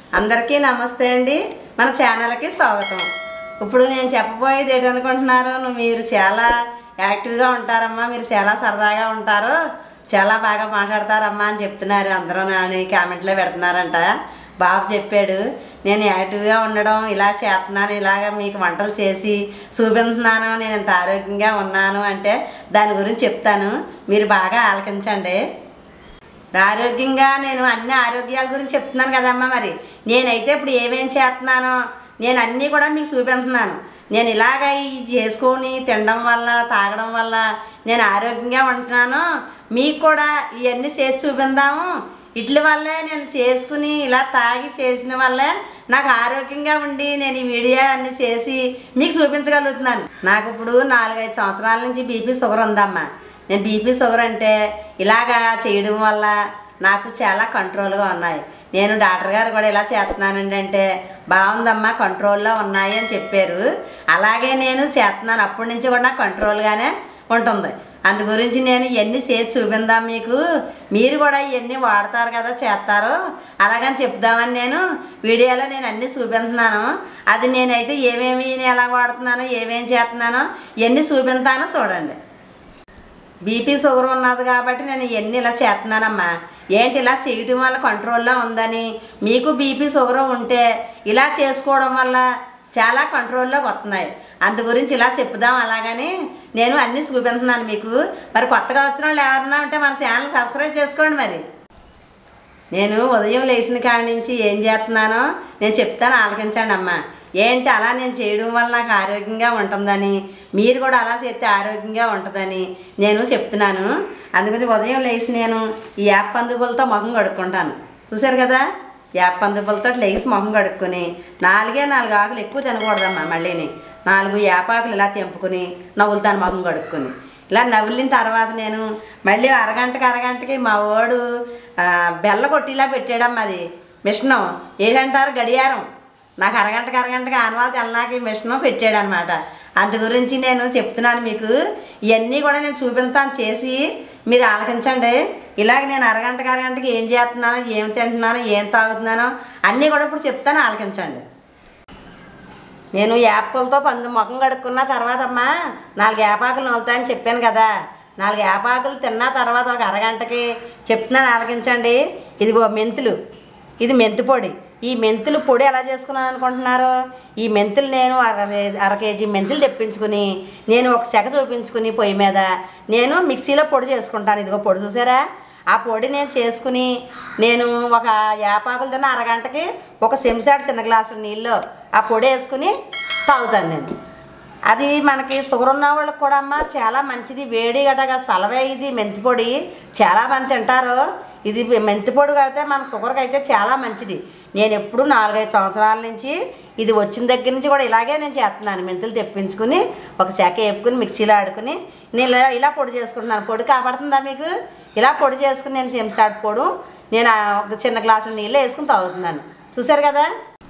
అందరికీ నమస్తే అండి మన ఛానల్కి స్వాగతం ఇప్పుడు నేను చెప్పబోయేది ఏంటనుకుంటున్నారు నువ్వు మీరు చాలా యాక్టివ్గా ఉంటారమ్మా మీరు చాలా సరదాగా ఉంటారు చాలా బాగా మాట్లాడతారమ్మా అని చెప్తున్నారు అందరూ నాని కామెంట్లో పెడుతున్నారంట బాబు చెప్పాడు నేను యాక్టివ్గా ఉండడం ఇలా చేస్తున్నాను ఇలాగ మీకు వంటలు చేసి చూపిస్తున్నాను నేను ఇంత ఆరోగ్యంగా ఉన్నాను అంటే దాని గురించి చెప్తాను మీరు బాగా ఆలకించండి ఆరోగ్యంగా నేను అన్ని ఆరోగ్యాల గురించి చెప్తున్నాను కదమ్మా మరి నేనైతే ఇప్పుడు ఏమేం చేస్తున్నానో నేను అన్నీ కూడా మీకు చూపిస్తున్నాను నేను ఇలాగ ఈ చేసుకొని తినడం వల్ల తాగడం వల్ల నేను ఆరోగ్యంగా ఉంటున్నాను మీకు కూడా ఇవన్నీ చేసి చూపిందాము ఇట్ల వల్లే నేను చేసుకుని ఇలా తాగి చేసిన వల్లే నాకు ఆరోగ్యంగా ఉండి నేను ఈ వీడియో అన్ని చేసి మీకు చూపించగలుగుతున్నాను నాకు ఇప్పుడు నాలుగైదు సంవత్సరాల నుంచి బీపీ షుగర్ ఉందమ్మా నేను బీపీ షుగర్ అంటే ఇలాగా చేయడం వల్ల నాకు చాలా కంట్రోల్గా ఉన్నాయి నేను డాక్టర్ గారు కూడా ఇలా చేస్తున్నానండి అంటే బాగుందమ్మా కంట్రోల్లో ఉన్నాయి అని చెప్పారు అలాగే నేను చేస్తున్నాను అప్పటి నుంచి కూడా నాకు కంట్రోల్గానే ఉంటుంది అందు గురించి నేను ఇవన్నీ చేసి చూపిందాం మీకు మీరు కూడా ఇవన్నీ వాడతారు కదా చేస్తారు అలాగని చెప్దామని నేను వీడియోలో నేను అన్నీ చూపిస్తున్నాను అది నేనైతే ఏమేమి ఎలా వాడుతున్నానో ఏమేమి చేస్తున్నానో ఇవన్నీ చూపిస్తాను చూడండి బీపీ షుగర్ ఉన్నది కాబట్టి నేను ఇవన్నీ ఇలా చేస్తున్నానమ్మా ఏంటి ఇలా చేయటం వల్ల కంట్రోల్లో ఉందని మీకు బీపీ షుగర్ ఉంటే ఇలా చేసుకోవడం వల్ల చాలా కంట్రోల్లోకి వస్తున్నాయి అందు గురించి ఇలా చెప్పుదాం అలాగని నేను అన్నీ చూపిస్తున్నాను మీకు మరి కొత్తగా వచ్చిన వాళ్ళు ఎవరన్నా ఉంటే మన ఛానల్ సబ్స్క్రైబ్ చేసుకోండి మరి నేను ఉదయం లేచిన కాడి నుంచి ఏం చేస్తున్నానో నేను చెప్తాను ఆలకించండి అమ్మ ఏంటి అలా నేను చేయడం వల్ల నాకు ఆరోగ్యంగా ఉంటుందని మీరు కూడా అలా చేస్తే ఆరోగ్యంగా ఉంటుందని నేను చెప్తున్నాను అందుకని ఉదయం లేచి నేను ఈ యాప్ పందుపులతో మొహం కడుక్కుంటాను చూసారు కదా యాప్ పందుపులతో లేచి మొహం కడుక్కొని నాలుగే నాలుగు ఆకులు ఎక్కువ తినకూడదమ్మా మళ్ళీని నాలుగు యాపాకులు ఇలా తెంపుకొని నవ్వులుతాను మొహం కడుక్కొని ఇలా నవ్వులిన తర్వాత నేను మళ్ళీ అరగంటకి అరగంటకి మా వాడు ఆ, బెల్ల కొట్టిలా పెట్టాడమ్మా అది మిషను ఏంటంటారు గడియారం నాకు అరగంటకి అరగంటకి ఆనవాళ్ళు తెల్లనాకి ఈ మిషను పెట్టాడనమాట అందు గురించి నేను చెప్తున్నాను మీకు ఇవన్నీ కూడా నేను చూపిస్తాను చేసి మీరు ఆలకించండి ఇలాగ నేను అరగంటకి అరగంటకి ఏం చేస్తున్నానో ఏం తింటున్నానో ఏం తాగుతున్నానో అన్నీ కూడా ఇప్పుడు చెప్తాను ఆలకించండి నేను యాపలతో పందు ముఖం కడుక్కున్న తర్వాత అమ్మా నాలుగు యాపాకులు నవ్వుతాయని చెప్పాను కదా నాలుగు యాపాకులు తిన్న తర్వాత ఒక అరగంటకి చెప్తున్నాను ఆలకించండి ఇదిగో మెంతులు ఇది మెంతి పొడి ఈ మెంతులు పొడి ఎలా చేసుకున్నాను అనుకుంటున్నారు ఈ మెంతులు నేను అర అర కేజీ మెంతులు తెప్పించుకుని నేను ఒక చెక చూపించుకుని పొయ్యి మీద నేను మిక్సీలో పొడి చేసుకుంటాను ఇదిగో పొడి చూసారా ఆ పొడి నేను చేసుకుని నేను ఒక యాపాకులు తిన్న అరగంటకి ఒక చెంచాడు చిన్న గ్లాసు నీళ్ళు ఆ పొడి వేసుకుని తాగుతాను నేను అది మనకి షుగర్ ఉన్న వాళ్ళకి కూడా అమ్మ చాలా మంచిది వేడి గటగా సలవే ఇది మెంతి పొడి చాలా మంది తింటారు ఇది మెంతి పొడి అయితే మన షుగర్కి అయితే చాలా మంచిది నేను ఎప్పుడు నాలుగైదు సంవత్సరాల నుంచి ఇది వచ్చిన దగ్గర నుంచి కూడా ఇలాగే నేను చేస్తున్నాను మెంతులు తెప్పించుకుని ఒక శాఖ వేపుకుని మిక్సీలో ఆడుకుని నేను ఇలా ఇలా పొడి చేసుకుంటున్నాను పొడి కాపాడుతుందా మీకు ఇలా పొడి చేసుకుని నేను చెంచాడు పొడు నేను ఆ ఒక చిన్న గ్లాసుల నీళ్ళు వేసుకుని తాగుతున్నాను చూసారు కదా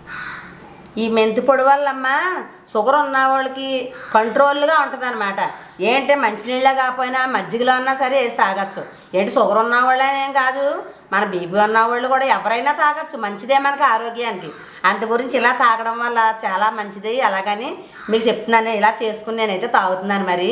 ఈ మెంతి పొడి వల్లమ్మ షుగర్ ఉన్న వాళ్ళకి కంట్రోల్గా ఉంటుంది అనమాట ఏంటి మంచినీళ్ళే కాకపోయినా మజ్జిగలో అన్నా సరే వేసి తాగొచ్చు ఏంటి షుగర్ ఉన్న వాళ్ళేం కాదు మన బీపీ ఉన్న వాళ్ళు కూడా ఎవరైనా తాగొచ్చు మంచిదే మనకి ఆరోగ్యానికి అంత గురించి ఇలా తాగడం వల్ల చాలా మంచిది అలాగని మీకు చెప్తున్నాను ఇలా చేసుకుని నేనైతే తాగుతున్నాను మరి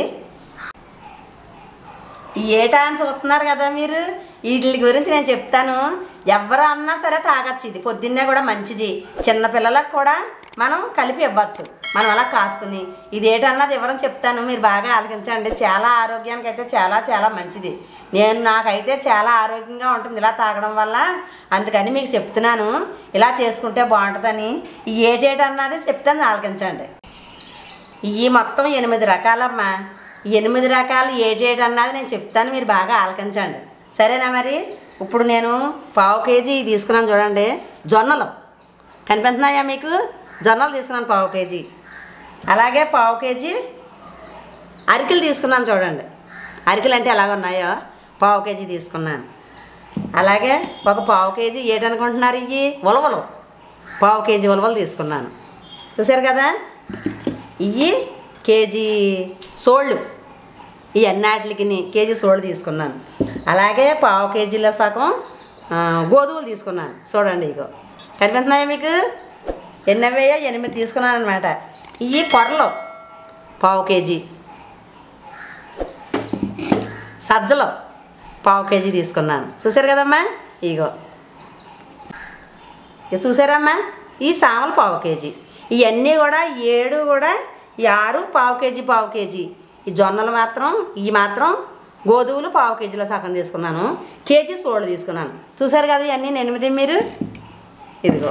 ఈ ఏటా అని చూస్తున్నారు కదా మీరు వీటి గురించి నేను చెప్తాను ఎవరు అన్నా సరే తాగొచ్చు ఇది పొద్దున్నే కూడా మంచిది చిన్నపిల్లలకు కూడా మనం కలిపి ఇవ్వచ్చు మనం అలా కాసుకుని ఇది ఏటన్నది వివరం చెప్తాను మీరు బాగా ఆలకించండి చాలా ఆరోగ్యానికి అయితే చాలా చాలా మంచిది నేను నాకైతే చాలా ఆరోగ్యంగా ఉంటుంది ఇలా తాగడం వల్ల అందుకని మీకు చెప్తున్నాను ఇలా చేసుకుంటే బాగుంటుందని ఈ ఏటేటన్నది చెప్తాను ఆలకించండి ఇవి మొత్తం ఎనిమిది రకాలమ్మా ఈ ఎనిమిది రకాలు ఏటేటి అన్నది నేను చెప్తాను మీరు బాగా ఆలకించండి సరేనా మరి ఇప్పుడు నేను పావు కేజీ తీసుకున్నాను చూడండి జొన్నలు కనిపిస్తున్నాయా మీకు జొన్నలు తీసుకున్నాను పావు కేజీ అలాగే పావు కేజీ అరికెలు తీసుకున్నాను చూడండి అరికెలు అంటే ఎలాగ ఉన్నాయో పావు కేజీ తీసుకున్నాను అలాగే ఒక పావు కేజీ ఏటనుకుంటున్నారు ఇవి ఉలవలు పావు కేజీ ఉలవలు తీసుకున్నాను చూసారు కదా ఇవి కేజీ సోళ్ళు ఈ అన్నాటికి కేజీ సోళ్ళు తీసుకున్నాను అలాగే పావు కేజీల సగం ఆ, గోధుమలు తీసుకున్నాను చూడండి ఇగో కనిపిస్తున్నాయా మీకు ఎన్ని అవేయో ఎనిమిది తీసుకున్నాను అనమాట ఇవి కొర్రలు పావు కేజీ సజ్జలు పావు కేజీ తీసుకున్నాను చూసారు కదమ్మా ఇగో ఇక చూసారమ్మా ఈ సామలు పావు కేజీ ఇవన్నీ కూడా ఏడు కూడా ఈ ఆరు పావు కేజీ పావు కేజీ ఈ జొన్నలు మాత్రం ఈ మాత్రం గోధుమలు పావు కేజీలో సగం తీసుకున్నాను కేజీ సోళ్ళు తీసుకున్నాను చూసారు కదా ఇవన్నీ ఎనిమిది మీరు ఇదిగో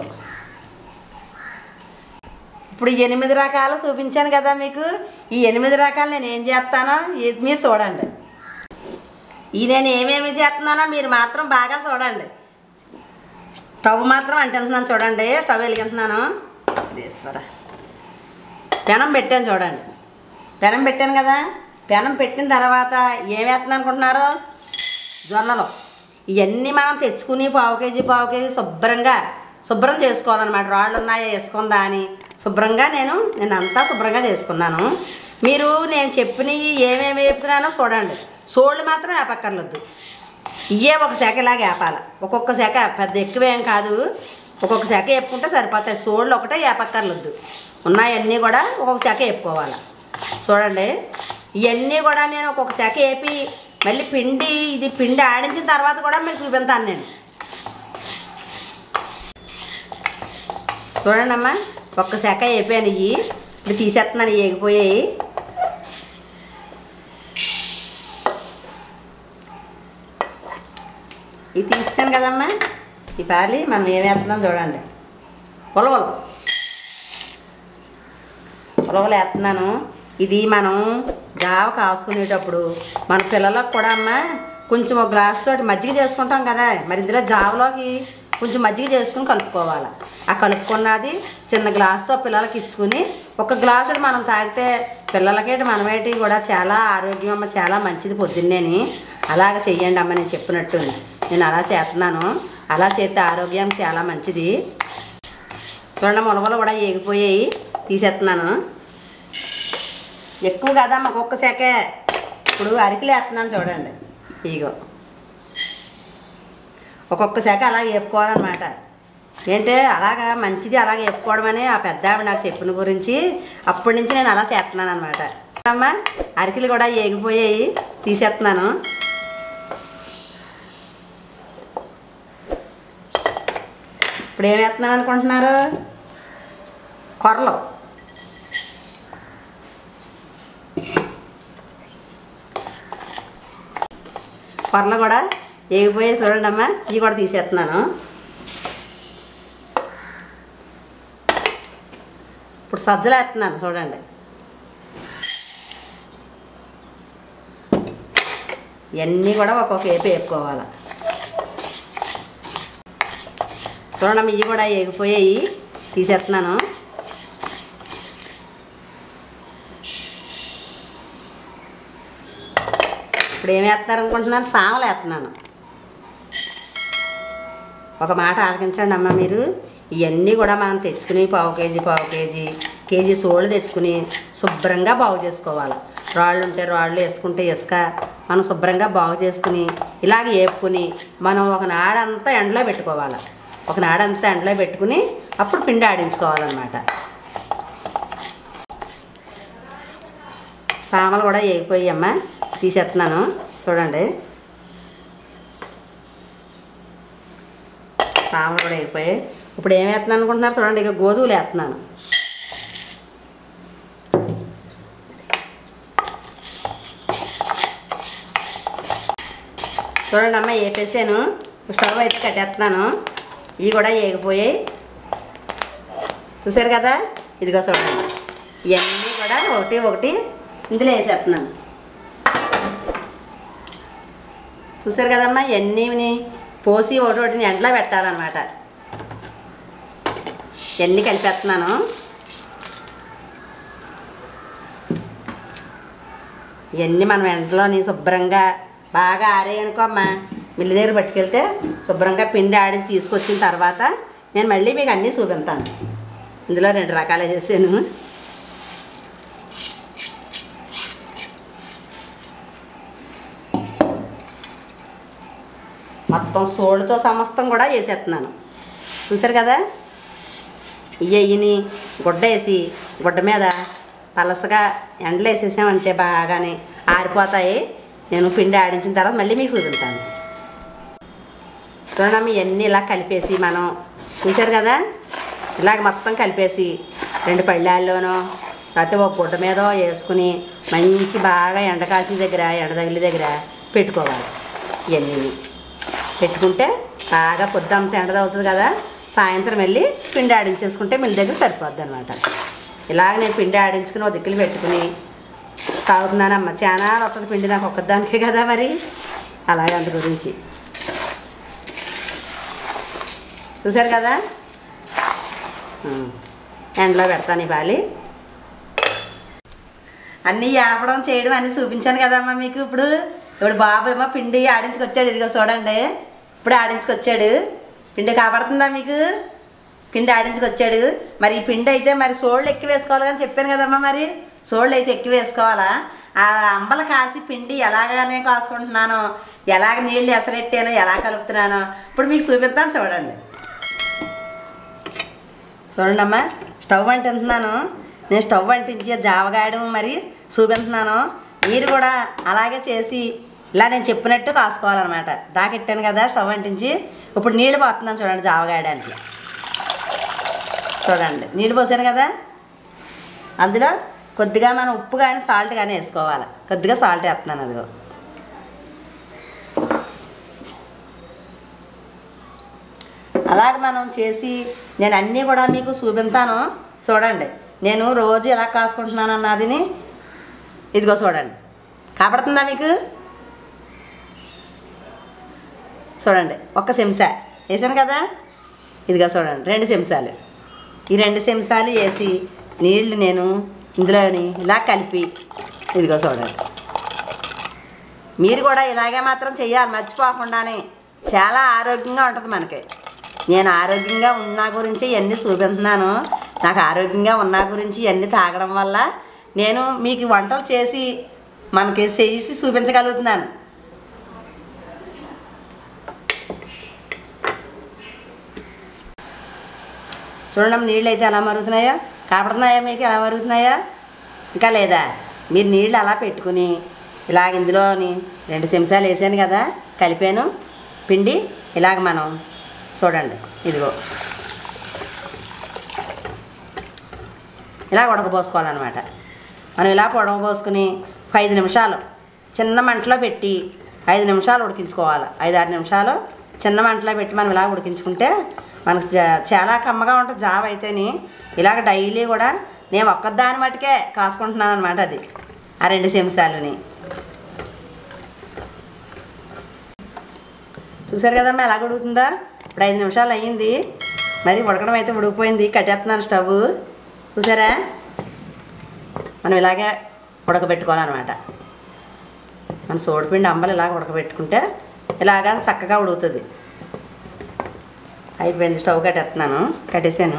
ఇప్పుడు ఈ ఎనిమిది రకాలు చూపించాను కదా మీకు ఈ ఎనిమిది రకాలు నేను ఏం చేస్తానో ఇది మీరు చూడండి ఈ నేను ఏమేమి చేస్తున్నానో మీరు మాత్రం బాగా చూడండి స్టవ్ మాత్రం అంటున్నాను చూడండి స్టవ్ వెలిగింటున్నాను ఈశ్వర పెనం పెట్టాను చూడండి పెనం పెట్టాను కదా పెనం పెట్టిన తర్వాత ఏం వేస్తున్నాను అనుకుంటున్నారు జొన్నలు ఇవన్నీ మనం తెచ్చుకుని పావు కేజీ పావు కేజీ శుభ్రంగా శుభ్రం చేసుకోవాలన్నమాట రాళ్ళు ఉన్నాయా వేసుకుందా అని శుభ్రంగా నేను నేను అంతా శుభ్రంగా చేసుకున్నాను మీరు నేను చెప్పినవి ఏమేమి వేపుతున్నానో చూడండి సోళ్ళు మాత్రం వేపక్కర్లొద్దు ఇవే ఒక శాఖ ఇలాగ వేపాలి ఒక్కొక్క శాఖ పెద్ద ఎక్కువేం కాదు ఒక్కొక్క శాఖ వేపుకుంటే సరిపోతాయి సోళ్ళు ఒకటే వేపక్కర్లొద్దు ఉన్నాయన్నీ కూడా ఒక్కొక్క శాఖ వేపుకోవాలి చూడండి ఇవన్నీ కూడా నేను ఒక్కొక్క శాఖ వేపి మళ్ళీ పిండి ఇది పిండి ఆడించిన తర్వాత కూడా మీకు చూపిస్తాను నేను చూడండి అమ్మా ఒక్క శాఖ వేపాను ఇవి ఇప్పుడు తీసేస్తున్నాను ఇవి ఏగిపోయాయి ఇది తీసాను కదమ్మా ఈ పాలి మనం ఏం వేస్తున్నాం చూడండి ఉలవలు ఉలవలు వేస్తున్నాను ఇది మనం జావ కాసుకునేటప్పుడు మన పిల్లలకు కూడా అమ్మ కొంచెం ఒక గ్లాస్ తోటి మజ్జిగ చేసుకుంటాం కదా మరి ఇందులో జావలోకి కొంచెం మజ్జిగ చేసుకుని కలుపుకోవాలి ఆ కలుపుకున్నది చిన్న గ్లాస్తో పిల్లలకి ఇచ్చుకుని ఒక గ్లాసు మనం తాగితే పిల్లలకి మనమేటి కూడా చాలా ఆరోగ్యం అమ్మ చాలా మంచిది పొద్దున్నేని అలాగ చెయ్యండి అమ్మ నేను చెప్పినట్టు నేను అలా చేస్తున్నాను అలా చేస్తే ఆరోగ్యం చాలా మంచిది చూడండి మొలవలు కూడా ఏగిపోయాయి తీసేస్తున్నాను ఎక్కువ కదమ్మా ఒక్కొక్క శాఖే ఇప్పుడు అరికలు వేస్తున్నాను చూడండి ఇగో ఒక్కొక్క శాఖ అలా వేపుకోవాలన్నమాట ఏంటి అలాగా మంచిది అలాగ వేపుకోవడం అని ఆ పెద్ద ఆవిడ నాకు చెప్పిన గురించి అప్పటి నుంచి నేను అలా చేస్తున్నాను అనమాట అమ్మా అరికలు కూడా ఏగిపోయాయి తీసేస్తున్నాను ఇప్పుడు ఏం వేస్తున్నాను అనుకుంటున్నారు కొర్రలు కొర్రలు కూడా ఏగిపోయాయి చూడండి అమ్మా ఇవి కూడా తీసేస్తున్నాను ఇప్పుడు సజ్జలు వేస్తున్నాను చూడండి ఇవన్నీ కూడా ఒక్కొక్క ఏపు వేపుకోవాలి చూడండి ఇవి కూడా ఏగిపోయాయి తీసేస్తున్నాను ఇప్పుడు ఏం వేస్తున్నారు అనుకుంటున్నారు సామలు వేస్తున్నాను ఒక మాట ఆలకించండి అమ్మ మీరు ఇవన్నీ కూడా మనం తెచ్చుకుని పావు కేజీ పావు కేజీ కేజీ సోళ్ళు తెచ్చుకుని శుభ్రంగా బాగు చేసుకోవాలి రాళ్ళు ఉంటే రాళ్ళు వేసుకుంటే ఇసుక మనం శుభ్రంగా బాగు చేసుకుని ఇలాగ వేపుకుని మనం ఒక నాడంతా ఎండలో పెట్టుకోవాలి ఒక నాడంతా ఎండలో పెట్టుకుని అప్పుడు పిండి ఆడించుకోవాలన్నమాట సామలు కూడా వేగిపోయి అమ్మ తీసేస్తున్నాను చూడండి సామలు కూడా వేగిపోయాయి ఇప్పుడు ఏం వేస్తున్నాను అనుకుంటున్నారు చూడండి ఇక గోధుమలు వేస్తున్నాను చూడండి అమ్మ వేసేసాను స్టవ్ అయితే కట్టేస్తున్నాను ఇవి కూడా వేగిపోయాయి చూసారు కదా ఇదిగో చూడండి ఇవన్నీ కూడా ఒకటి ఒకటి ఇందులో వేసేస్తున్నాను చూసారు కదమ్మా ఇవన్నీ పోసి ఒకటి ఒకటిని ఎండలో పెట్టాలన్నమాట ఇవన్నీ కలిపేస్తున్నాను ఇవన్నీ మనం ఎండలోని శుభ్రంగా బాగా ఆరేయనుకో అమ్మా మిల్లి దగ్గర పట్టుకెళ్తే శుభ్రంగా పిండి ఆడిసి తీసుకొచ్చిన తర్వాత నేను మళ్ళీ మీకు అన్నీ చూపిస్తాను ఇందులో రెండు రకాలు వేసాను మొత్తం సోళ్ళతో సమస్తం కూడా వేసేస్తున్నాను చూసారు కదా ఈ ఎయ్యిని గుడ్డ వేసి గుడ్డ మీద పలసగా ఎండలు వేసేసామంటే బాగానే ఆరిపోతాయి నేను పిండి ఆడించిన తర్వాత మళ్ళీ మీకు చూపించాను చూడమ్మా ఇవన్నీ ఇలా కలిపేసి మనం చూశారు కదా ఇలాగ మొత్తం కలిపేసి రెండు పళ్ళాల్లోనో లేకపోతే ఒక గుడ్డ మీద వేసుకుని మంచి బాగా ఎండ కాసిన దగ్గర ఎండ తగిలి దగ్గర పెట్టుకోవాలి ఇవన్నీ పెట్టుకుంటే బాగా పొద్దంతా ఎండ తగులుతుంది కదా సాయంత్రం వెళ్ళి పిండి ఆడించేసుకుంటే మిల్ దగ్గర సరిపోద్ది అనమాట ఇలాగ నేను పిండి ఆడించుకుని ఒక దిక్కులు పెట్టుకుని తాగుతున్నానమ్మ చాలా వస్తుంది పిండి నాకు ఒక్కదానికే కదా మరి అలాగే అందు గురించి చూశారు కదా ఉం. ఎండలో పెడతాను ఇవాళ అన్నీ ఆపడం చేయడం అన్నీ చూపించాను కదమ్మా మీకు ఇప్పుడు ఇప్పుడు బాబు ఏమో పిండి ఆడించుకొచ్చాడు ఇదిగో చూడండి ఇప్పుడు ఆడించుకొచ్చాడు పిండి కాపాడుతుందా మీకు పిండి ఆడించుకొచ్చాడు మరి ఈ పిండి అయితే మరి సోళ్ళు ఎక్కువ వేసుకోవాలి అని చెప్పాను కదమ్మా మరి సోళ్ళు అయితే ఎక్కువ వేసుకోవాలా ఆ అంబల కాసి పిండి ఎలాగనే కాసుకుంటున్నానో ఎలాగ నీళ్ళు ఎసరెట్టానో ఎలా కలుపుతున్నానో ఇప్పుడు మీకు చూపిస్తాను చూడండి చూడండి అమ్మా స్టవ్ అంటిస్తున్నాను నేను స్టవ్ అంటించి జావగాయడం మరి చూపిస్తున్నాను మీరు కూడా అలాగే చేసి ఇలా నేను చెప్పినట్టు కాసుకోవాలన్నమాట దాకెట్టాను కదా స్టవ్ అంటించి ఇప్పుడు నీళ్ళు పోతున్నాను చూడండి జావగాయడానికి చూడండి నీళ్ళు పోసాను కదా అందులో కొద్దిగా మనం ఉప్పు కానీ సాల్ట్ కానీ వేసుకోవాలి కొద్దిగా సాల్ట్ వేస్తున్నాను అదిగో అలాగ మనం చేసి నేను అన్నీ కూడా మీకు చూపిస్తాను చూడండి నేను రోజు ఎలా కాసుకుంటున్నాను అన్నదిని ఇదిగో చూడండి కాపాడుతుందా మీకు చూడండి ఒక్క చెంచా వేసాను కదా ఇదిగో చూడండి రెండు చెంచాలు ఈ రెండు చెంచాలు వేసి నీళ్లు నేను ఇందులోని ఇలా కలిపి ఇదిగో చూడండి మీరు కూడా ఇలాగే మాత్రం చెయ్యాలి మర్చిపోకుండానే చాలా ఆరోగ్యంగా ఉంటుంది మనకి నేను ఆరోగ్యంగా ఉన్న గురించి ఇవన్నీ చూపిస్తున్నాను నాకు ఆరోగ్యంగా ఉన్న గురించి ఇవన్నీ తాగడం వల్ల నేను మీకు వంటలు చేసి మనకి చేసి చూపించగలుగుతున్నాను చూడండి నీళ్ళు అయితే ఎలా మరుగుతున్నాయో కాపడుతున్నాయా మీకు ఎలా మరుగుతున్నాయా ఇంకా లేదా మీరు నీళ్ళు అలా పెట్టుకుని ఇలాగ ఇందులోని రెండు చెంచాలు వేసాను కదా కలిపాను పిండి ఇలాగ మనం చూడండి ఇదిగో ఇలా ఉడకబోసుకోవాలన్నమాట మనం ఇలా ఉడకబోసుకుని ఒక ఐదు నిమిషాలు చిన్న మంటలో పెట్టి ఐదు నిమిషాలు ఉడికించుకోవాలి ఐదు ఆరు నిమిషాలు చిన్న మంటలో పెట్టి మనం ఇలా ఉడికించుకుంటే మనకు జా- చాలా కమ్మగా ఉంటుంది జావ అయితేని ఇలాగ డైలీ కూడా నేను ఒక్కదాని మట్టుకే కాసుకుంటున్నాను అనమాట అది ఆ రెండు చెంచాలని చూసారు కదమ్మా ఎలా ఉడుకుతుందా ఇప్పుడు ఐదు నిమిషాలు అయ్యింది మరి ఉడకడం అయితే ఉడికిపోయింది కట్టేస్తున్నాను స్టవ్ చూసారా మనం ఇలాగే ఉడకబెట్టుకోవాలన్నమాట మన సోడిపిండి అంబలు ఇలాగ ఉడకబెట్టుకుంటే ఇలాగా చక్కగా ఉడుకుతుంది అయిపోయింది స్టవ్ కట్టేస్తున్నాను కట్టేసాను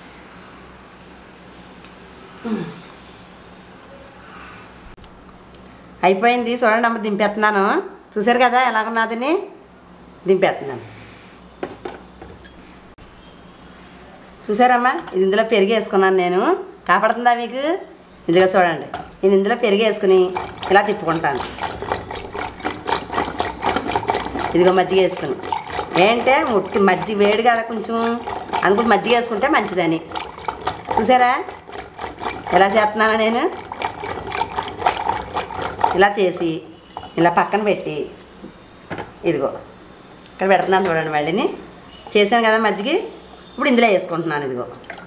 అయిపోయింది చూడండి అమ్మ దింపేస్తున్నాను చూసారు కదా ఎలాగున్నదని దింపేస్తున్నాను చూసారమ్మా ఇది ఇందులో పెరిగి వేసుకున్నాను నేను కాపాడుతుందా మీకు ఇదిగో చూడండి నేను ఇందులో పెరిగి వేసుకుని ఇలా తిప్పుకుంటాను ఇదిగో మజ్జిగ వేసుకుని ఏంటంటే ముట్టి మజ్జిగ వేడి కదా కొంచెం అందుకు మజ్జిగ వేసుకుంటే మంచిదని చూసారా ఎలా చేస్తున్నానా నేను ఇలా చేసి ఇలా పక్కన పెట్టి ఇదిగో ఇక్కడ పెడుతున్నాను చూడండి మళ్ళీని చేశాను కదా మజ్జిగ ఇప్పుడు ఇందులో వేసుకుంటున్నాను ఇదిగో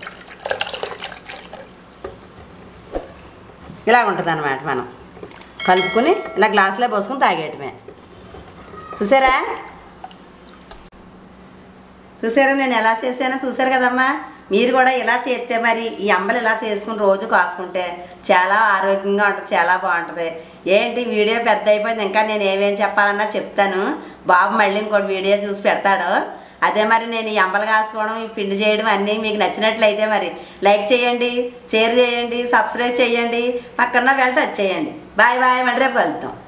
ఇలా ఉంటుంది అనమాట మనం కలుపుకొని ఇలా గ్లాసులో పోసుకొని తాగేయటమే చూసారా చూసారా నేను ఎలా చేశానో చూసారు కదమ్మా మీరు కూడా ఇలా చేస్తే మరి ఈ అంబలు ఇలా చేసుకుని రోజు కాసుకుంటే చాలా ఆరోగ్యంగా ఉంటుంది చాలా బాగుంటుంది ఏంటి వీడియో పెద్ద అయిపోయింది ఇంకా నేను ఏమేం చెప్పాలన్నా చెప్తాను బాబు మళ్ళీ ఇంకోటి వీడియో చూసి పెడతాడు అదే మరి నేను ఈ అంబలు కాసుకోవడం ఈ పిండి చేయడం అన్నీ మీకు నచ్చినట్లయితే మరి లైక్ చేయండి షేర్ చేయండి సబ్స్క్రైబ్ చేయండి పక్కన వెళ్ళి టచ్ చేయండి బాయ్ బాయ్ మళ్ళీ రేపు వెళ్తాం